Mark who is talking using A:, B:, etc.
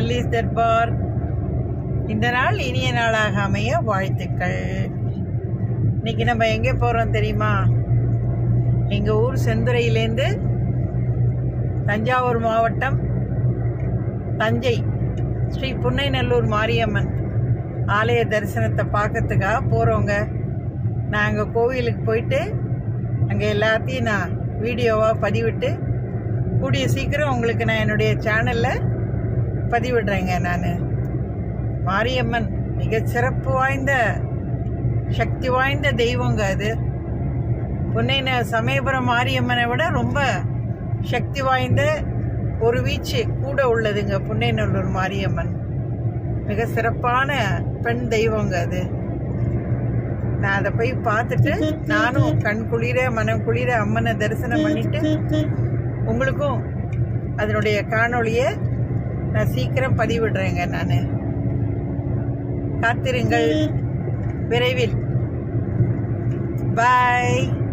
A: அல்லீஸ் தர்பார் இந்த நாள் இனிய நாளாக அமைய வாழ்த்துக்கள் இன்னைக்கு நம்ம எங்கே போகிறோம் தெரியுமா எங்கள் ஊர் செந்துறையிலேருந்து தஞ்சாவூர் மாவட்டம் தஞ்சை ஸ்ரீ புன்னைநல்லூர் மாரியம்மன் ஆலய தரிசனத்தை பார்க்கறதுக்காக போகிறோங்க நான் அங்கே கோவிலுக்கு போயிட்டு அங்கே எல்லாத்தையும் நான் வீடியோவாக பதிவிட்டு கூடிய சீக்கிரம் உங்களுக்கு நான் என்னுடைய சேனலில் பதிவிடுறேங்க நான் மாரியம்மன் மிக சிறப்பு வாய்ந்த சக்தி வாய்ந்த தெய்வங்க அது பொன்னைன சமயபுரம் மாரியம்மனை விட ரொம்ப சக்தி வாய்ந்த ஒரு வீச்சு கூட உள்ளதுங்க புன்னைநல்லூர் மாரியம்மன் மிக சிறப்பான பெண் தெய்வங்க அது நான் அதை போய் பார்த்துட்டு நானும் கண் குளிர மனம் குளிர அம்மனை தரிசனம் பண்ணிட்டு உங்களுக்கும் அதனுடைய காணொளியை நான் சீக்கிரம் பதிவிடுறேங்க நான் காத்திருங்கள் விரைவில் பாய்